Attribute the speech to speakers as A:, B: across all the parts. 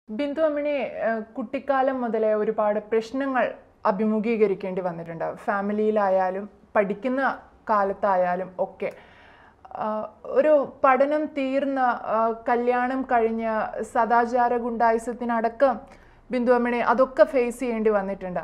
A: ബിന്ദു അമ്മിണി ഏഹ്, കുട്ടിക്കാലം മുതലേ ഒരുപാട് പ്രശ്നങ്ങൾ അഭിമുഖീകരിക്കേണ്ടി വന്നിട്ടുണ്ട് ഫാമിലിയിലായാലും പഠിക്കുന്ന കാലത്തായാലും ഒക്കെ ആഹ്, ഒരു പഠനം തീർന്ന ആഹ്, കല്യാണം കഴിഞ്ഞ് സദാചാര ഗുണ്ടായുസത്തിനടക്കം ബിന്ദു അമ്മിണി അതൊക്കെ ഫേസ് ചെയ്യേണ്ടി വന്നിട്ടുണ്ട്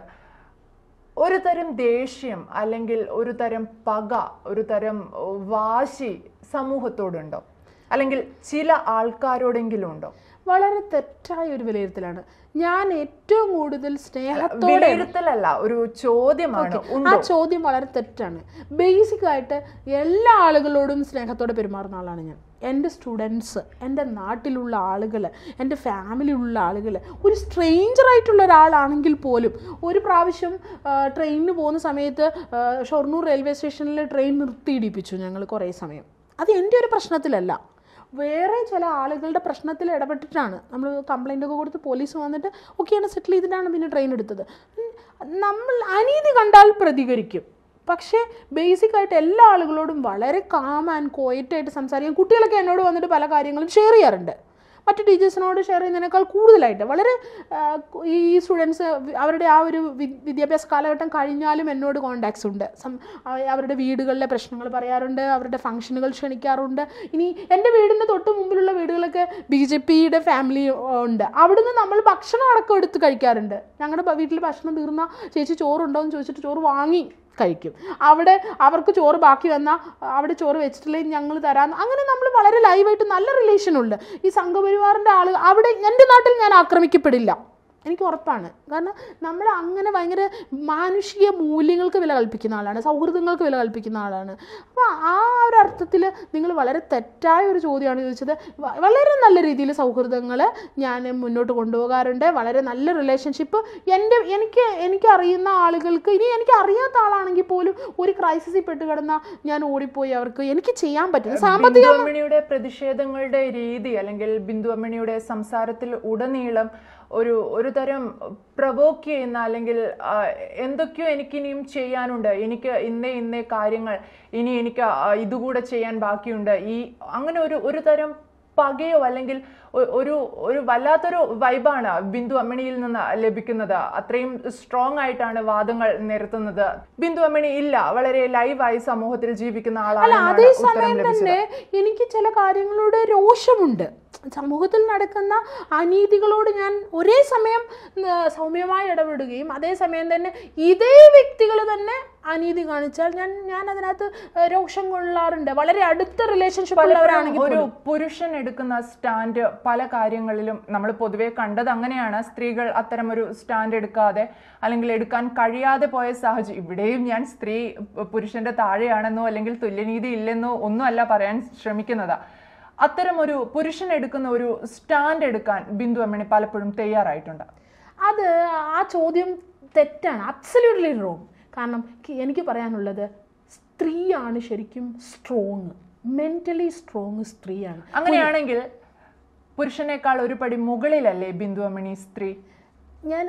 A: ഒരു തരം ദേഷ്യം അല്ലെങ്കിൽ ഒരു തരം പക ഒരു തരം ഏഹ്, വാശി സമൂഹത്തോടുണ്ടോ അല്ലെങ്കിൽ ചില ആൾക്കാരോടെങ്കിലും ഉണ്ടോ
B: വളരെ തെറ്റായ ഒരു വിലയിരുത്തലാണ് ഞാൻ ഏറ്റവും കൂടുതൽ സ്നേഹത്തോടെ
A: വിലയിരുത്തലല്ല ഒരു ചോദ്യമാണ്
B: ആ ചോദ്യം വളരെ തെറ്റാണ് ബേസിക് ആയിട്ട് എല്ലാ ആളുകളോടും സ്നേഹത്തോടെ പെരുമാറുന്ന ആളാണ് ഞാൻ എൻ്റെ സ്റ്റുഡൻസ് എൻ്റെ നാട്ടിലുള്ള ആളുകൾ എൻ്റെ ഫാമിലിയിലുള്ള ആളുകൾ ഒരു സ്ട്രേഞ്ചർ ആയിട്ടുള്ള ഒരാളാണെങ്കിൽ പോലും ഒരു പ്രാവശ്യം ട്രെയിനിന് പോകുന്ന സമയത്ത് ആ, ഷൊർണൂർ റെയിൽവേ സ്റ്റേഷനിൽ ട്രെയിൻ നിർത്തിയിടിപ്പിച്ചു ഞങ്ങൾ കുറേ സമയം അത് എൻ്റെ ഒരു പ്രശ്നത്തിലല്ല വേറെ ചില ആളുകളുടെ പ്രശ്നത്തിൽ ഇടപെട്ടിട്ടാണ് നമ്മൾ കംപ്ലൈൻ്റ് ഒക്കെ കൊടുത്ത് പോലീസ് വന്നിട്ട് ഒക്കെയാണ് സെറ്റിൽ ചെയ്തിട്ടാണ് പിന്നെ ട്രെയിൻ എടുത്തത് ഉം, നമ്മൾ അനീതി കണ്ടാൽ പ്രതികരിക്കും പക്ഷേ ബേസിക് ആയിട്ട് എല്ലാ ആളുകളോടും വളരെ കാം ആൻഡ് കോയറ്റായിട്ട് സംസാരിക്കും കുട്ടികളൊക്കെ എന്നോട് വന്നിട്ട് പല കാര്യങ്ങളും ഷെയർ ചെയ്യാറുണ്ട് മറ്റ് ടീച്ചേഴ്സിനോട് ഷെയർ ചെയ്യുന്നതിനേക്കാൾ കൂടുതലായിട്ട് വളരെ ആ, ഈ സ്റ്റുഡൻസ് അവരുടെ ആ ഒരു വി- വിദ്യാഭ്യാസ കാലഘട്ടം കഴിഞ്ഞാലും എന്നോട് കോണ്ടാക്ട്സ് ഉണ്ട് സം- അവ- അവരുടെ വീടുകളിലെ പ്രശ്നങ്ങൾ പറയാറുണ്ട് അവരുടെ ഫംഗ്ഷനുകൾ ക്ഷണിക്കാറുണ്ട് ഇനി എൻ്റെ വീടിൻ്റെ തൊട്ട് മുമ്പിലുള്ള വീടുകളൊക്കെ ബി ജെ പിയുടെ ഫാമിലി ഉണ്ട് അവിടുന്ന് നമ്മൾ ഭക്ഷണം അടക്കം എടുത്ത് കഴിക്കാറുണ്ട് ഞങ്ങളുടെ വീട്ടിൽ ഭക്ഷണം തീർന്ന ചേച്ചി ചോറുണ്ടോ എന്ന് ചോദിച്ചിട്ട് ചോറ് വാങ്ങി കഴിക്കും അവിടെ അവർക്ക് ചോറ് ബാക്കി വന്നാൽ അവിടെ ചോറ് വെച്ചിട്ടില്ലെങ്കിൽ ഞങ്ങൾ തരാം അങ്ങനെ നമ്മൾ വളരെ ലൈവായിട്ട് നല്ല റിലേഷൻ ഉണ്ട് ഈ സംഘപരിവാറിൻ്റെ ആൾ അവിടെ എൻ്റെ നാട്ടിൽ ഞാൻ ആക്രമിക്കപ്പെടില്ല എനിക്ക് ഉറപ്പാണ് കാരണം നമ്മൾ അങ്ങനെ ഭയങ്കര മാനുഷിക മൂല്യങ്ങൾക്ക് വില കൽപ്പിക്കുന്ന ആളാണ് സൗഹൃദങ്ങൾക്ക് വില കൽപ്പിക്കുന്ന ആളാണ് അപ്പോൾ ആ ഒരു അർത്ഥത്തിൽ നിങ്ങൾ വളരെ തെറ്റായ ഒരു ചോദ്യമാണ് ചോദിച്ചത് വ- വളരെ നല്ല രീതിയിൽ സൗഹൃദങ്ങൾ ഞാൻ മുന്നോട്ട് കൊണ്ടുപോകാറുണ്ട് വളരെ നല്ല റിലേഷൻഷിപ്പ് എൻ്റെ എനിക്ക് എനിക്ക് അറിയുന്ന ആളുകൾക്ക് ഇനി എനിക്ക് അറിയാത്ത ആളാണെങ്കിൽ പോലും ഒരു ക്രൈസിസിൽ പെട്ട് കിടന്നാൽ ഞാൻ ഓടിപ്പോയി അവർക്ക് എനിക്ക് ചെയ്യാൻ പറ്റും സാമ്പത്തിക
A: ബിന്ദു അമ്മിണിയുടെ പ്രതിഷേധങ്ങളുടെ രീതി അല്ലെങ്കിൽ ബിന്ദു അമ്മിണിയുടെ സംസാരത്തിൽ ഉടനീളം ഒരു ഒരു തരം പ്രവോക്ക് ചെയ്യുന്ന അല്ലെങ്കിൽ ആ, എന്തൊക്കെയോ എനിക്കിനിയും ചെയ്യാനുണ്ട് എനിക്ക് ഇന്നേ ഇന്നേ കാര്യങ്ങൾ ഇനി എനിക്ക് ആ, ഇതുകൂടെ ചെയ്യാൻ ബാക്കിയുണ്ട് ഈ അങ്ങനെ ഒരു ഒരു തരം പകയോ അല്ലെങ്കിൽ ഒ- ഒരു ഒരു വല്ലാത്തൊരു വൈബാണ് ബിന്ദു അമ്മിണിയിൽ നിന്ന് ലഭിക്കുന്നത് അത്രയും സ്ട്രോങ് ആയിട്ടാണ് വാദങ്ങൾ നിരത്തുന്നത് ബിന്ദു അമ്മിണി ഇല്ല വളരെ ലൈവായി സമൂഹത്തിൽ ജീവിക്കുന്ന
B: അല്ല
A: ആളാണ്
B: അതേസമയം തന്നെ എനിക്ക് ചില കാര്യങ്ങളോട് രോഷമുണ്ട് സമൂഹത്തിൽ നടക്കുന്ന അനീതികളോട് ഞാൻ ഒരേ സമയം ഉം, സൗമ്യമായി ഇടപെടുകയും അതേസമയം തന്നെ ഇതേ വ്യക്തികൾ തന്നെ അനീതി കാണിച്ചാൽ ഞാൻ ഞാൻ അതിനകത്ത് ഏഹ്, രോഷം കൊള്ളാറുണ്ട് വളരെ അടുത്ത റിലേഷൻഷിപ്പ് ഉള്ളവരാണെങ്കിൽ
A: ഒരു പുരുഷൻ എടുക്കുന്ന സ്റ്റാൻഡ് പല കാര്യങ്ങളിലും നമ്മൾ പൊതുവെ കണ്ടത് അങ്ങനെയാണ് സ്ത്രീകൾ അത്തരം ഒരു സ്റ്റാൻഡ് എടുക്കാതെ അല്ലെങ്കിൽ എടുക്കാൻ കഴിയാതെ പോയ സാഹചര്യം ഇവിടെയും ഞാൻ സ്ത്രീ പ് പുരുഷന്റെ താഴെയാണെന്നോ അല്ലെങ്കിൽ തുല്യനീതി ഇല്ലെന്നോ ഒന്നും അല്ല പറയാൻ ശ്രമിക്കുന്നത് അത്തരം ഒരു പുരുഷൻ എടുക്കുന്ന ഒരു സ്റ്റാൻഡ് എടുക്കാൻ ബിന്ദു അമ്മിണി പലപ്പോഴും തയ്യാറായിട്ടുണ്ട്
B: അത് ആ ചോദ്യം തെറ്റാണ് അബ്സല്യൂട്ട്ലി റോങ് കാരണം ki- എനിക്ക് പറയാനുള്ളത് സ്ത്രീയാണ് ശരിക്കും സ്ട്രോങ് മെന്റലി സ്ട്രോങ് സ്ത്രീയാണ്
A: അങ്ങനെയാണെങ്കിൽ പുരുഷനേക്കാൾ ഒരു പടി മുകളിലല്ലേ ബിന്ദു അമ്മിണി സ്ത്രീ
B: ഞാൻ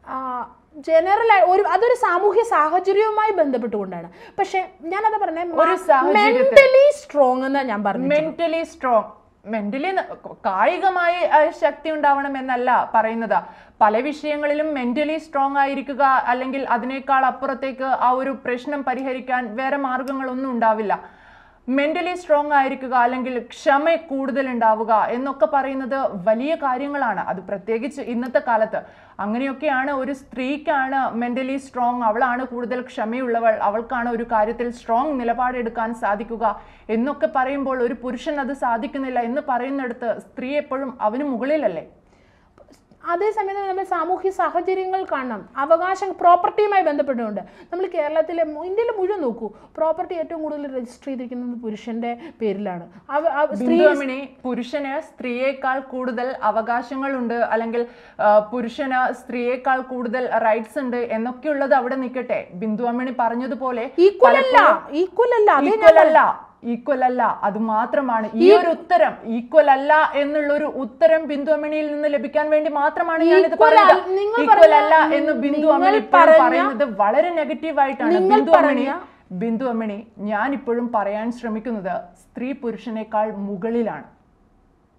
B: ജനറൽ ഒരു അതൊരു സാമൂഹ്യ സാഹചര്യവുമായി ബന്ധപ്പെട്ടുകൊണ്ടാണ് പക്ഷെ ഞാനത് പറഞ്ഞ
A: ഒരു സാഹചര്യത്തിൽ-
B: മെന്റലി സ്ട്രോങ് എന്നാ ഞാൻ പറഞ്ഞു
A: മെന്റലി സ്ട്രോങ് മെന്റലി കായികമായി ആ, ശക്തി ഉണ്ടാവണം എന്നല്ല പറയുന്നത് പല വിഷയങ്ങളിലും മെന്റലി സ്ട്രോങ് ആയിരിക്കുക അല്ലെങ്കിൽ അതിനേക്കാൾ അപ്പുറത്തേക്ക് ആ ഒരു പ്രശ്നം പരിഹരിക്കാൻ വേറെ മാർഗങ്ങളൊന്നും ഉണ്ടാവില്ല മെന്റലി സ്ട്രോങ് ആയിരിക്കുക അല്ലെങ്കിൽ ക്ഷമ കൂടുതൽ ഉണ്ടാവുക എന്നൊക്കെ പറയുന്നത് വലിയ കാര്യങ്ങളാണ് അത് പ്രത്യേകിച്ച് ഇന്നത്തെ കാലത്ത് അങ്ങനെയൊക്കെയാണ് ഒരു സ്ത്രീക്കാണ് മെന്റലി സ്ട്രോങ് അവളാണ് കൂടുതൽ ക്ഷമയുള്ളവൾ അവൾക്കാണ് ഒരു കാര്യത്തിൽ സ്ട്രോങ് നിലപാടെടുക്കാൻ സാധിക്കുക എന്നൊക്കെ പറയുമ്പോൾ ഒരു പുരുഷൻ അത് സാധിക്കുന്നില്ല എന്ന് പറയുന്നിടത്ത് സ്ത്രീ എപ്പോഴും അവന് മുകളിലല്ലേ
B: അതേസമയം നമ്മൾ സാമൂഹ്യ സാഹചര്യങ്ങൾ കാണണം അവകാശം പ്രോപ്പർട്ടിയുമായി ബന്ധപ്പെട്ടുകൊണ്ട് നമ്മൾ കേരളത്തിലെ മു- ഇന്ത്യയിൽ മുഴുവൻ നോക്കൂ പ്രോപ്പർട്ടി ഏറ്റവും കൂടുതൽ രജിസ്റ്റർ ചെയ്തിരിക്കുന്നത് പുരുഷന്റെ പേരിലാണ് അവ- അവ- സ്ത്രീ
A: ബിന്ദു അമ്മിണി പുരുഷന് സ്ത്രീയേക്കാൾ കൂടുതൽ അവകാശങ്ങളുണ്ട് അല്ലെങ്കിൽ ആ, പുരുഷന് സ്ത്രീയേക്കാൾ കൂടുതൽ റൈറ്റ്സ് ഉണ്ട് എന്നൊക്കെയുള്ളത് അവിടെ നിൽക്കട്ടെ ബിന്ദു അമ്മിണി പറഞ്ഞതുപോലെ
B: ഈക്വൽ അല്ല ഈക്വൽ അല്ല അതേ ഞാൻ
A: ഈക്വൽ അല്ല ഈക്വൽ അല്ല അത് മാത്രമാണ് ഈ ഒരു ഉത്തരം ഈക്വൽ അല്ല എന്നുള്ള ഒരു ഉത്തരം ബിന്ദു അമ്മിണിയിൽ നിന്ന് ലഭിക്കാൻ വേണ്ടി മാത്രമാണ് ഞാനിത്
B: Equal
A: പറയുന്നത്
B: അല്ല- നിങ്ങൾ
A: ഈക്വൽ
B: പറഞ്ഞ-
A: അല്ല എന്ന് ബിന്ദു
B: നിങ്ങൾ
A: അമ്മിണി ഇപ്പോഴും
B: പറഞ്ഞ-
A: പറയുന്നത് വളരെ നെഗറ്റീവ് ആയിട്ടാണ്
B: നിങ്ങൾ
A: ബിന്ദു അമ്മിണി
B: പറഞ്ഞ-
A: ബിന്ദു അമ്മിണി ഞാൻ ഇപ്പോഴും പറയാൻ ശ്രമിക്കുന്നത് സ്ത്രീ പുരുഷനേക്കാൾ മുകളിലാണ്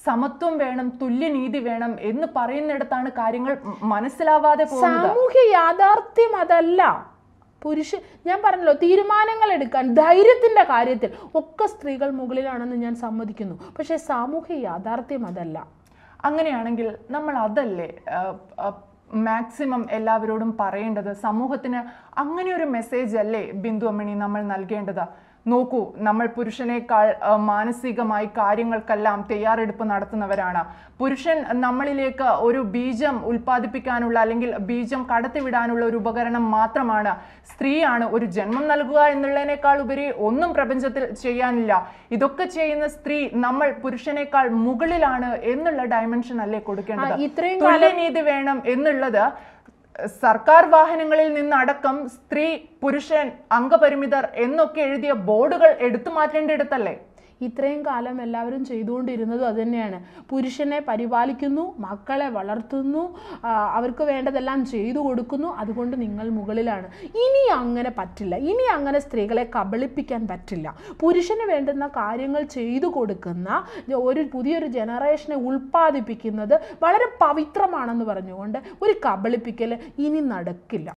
A: സമത്വം വേണം തുല്യനീതി വേണം എന്ന് പറയുന്നിടത്താണ് കാര്യങ്ങൾ മ- മനസ്സിലാവാതെ പോകുന്നത്
B: സാമൂഹ്യ യാഥാർത്ഥ്യം അതല്ല പുരുഷ ഞാൻ പറഞ്ഞല്ലോ തീരുമാനങ്ങൾ എടുക്കാൻ ധൈര്യത്തിന്റെ കാര്യത്തിൽ ഒക്കെ സ്ത്രീകൾ മുകളിലാണെന്ന് ഞാൻ സമ്മതിക്കുന്നു പക്ഷേ സാമൂഹ്യ യാഥാർത്ഥ്യം അതല്ല
A: അങ്ങനെയാണെങ്കിൽ നമ്മൾ അതല്ലേ മാക്സിമം എല്ലാവരോടും പറയേണ്ടത് സമൂഹത്തിന് അങ്ങനെ ഒരു മെസ്സേജ് അല്ലേ ബിന്ദു അമ്മണി നമ്മൾ നൽകേണ്ടത് നോക്കൂ നമ്മൾ പുരുഷനേക്കാൾ ആ, മാനസികമായി കാര്യങ്ങൾക്കെല്ലാം തയ്യാറെടുപ്പ് നടത്തുന്നവരാണ് പുരുഷൻ നമ്മളിലേക്ക് ഒരു ബീജം ഉൽപ്പാദിപ്പിക്കാനുള്ള അല്ലെങ്കിൽ ബീജം കടത്തിവിടാനുള്ള ഒരു ഉപകരണം മാത്രമാണ് സ്ത്രീയാണ് ഒരു ജന്മം നൽകുക എന്നുള്ളതിനേക്കാൾ ഉപരി ഒന്നും പ്രപഞ്ചത്തിൽ ചെയ്യാനില്ല ഇതൊക്കെ ചെയ്യുന്ന സ്ത്രീ നമ്മൾ പുരുഷനേക്കാൾ മുകളിലാണ് എന്നുള്ള ഡയമെൻഷൻ അല്ലേ കൊടുക്കേണ്ടത്
B: ആ, ഇത്രയും
A: തുല്യനീതി വേണം എന്നുള്ളത് സർക്കാർ വാഹനങ്ങളിൽ നിന്നടക്കം സ്ത്രീ പുരുഷൻ അംഗപരിമിതർ എന്നൊക്കെ എഴുതിയ ബോർഡുകൾ എടുത്തു മാറ്റേണ്ടിടത്തല്ലേ
B: ഇത്രയും കാലം എല്ലാവരും ചെയ്തുകൊണ്ടിരുന്നതും അതുതന്നെയാണ് പുരുഷനെ പരിപാലിക്കുന്നു മക്കളെ വളർത്തുന്നു ആ, അവർക്ക് വേണ്ടതെല്ലാം ചെയ്തു കൊടുക്കുന്നു അതുകൊണ്ട് നിങ്ങൾ മുകളിലാണ് ഇനി അങ്ങനെ പറ്റില്ല ഇനി അങ്ങനെ സ്ത്രീകളെ കബളിപ്പിക്കാൻ പറ്റില്ല പുരുഷന് വേണ്ടുന്ന കാര്യങ്ങൾ ചെയ്തു കൊടുക്കുന്ന ഒരു പുതിയൊരു ജനറേഷനെ ഉൽപ്പാദിപ്പിക്കുന്നത് വളരെ പവിത്രമാണെന്ന് പറഞ്ഞുകൊണ്ട് ഒരു കബളിപ്പിക്കൽ ഇനി നടക്കില്ല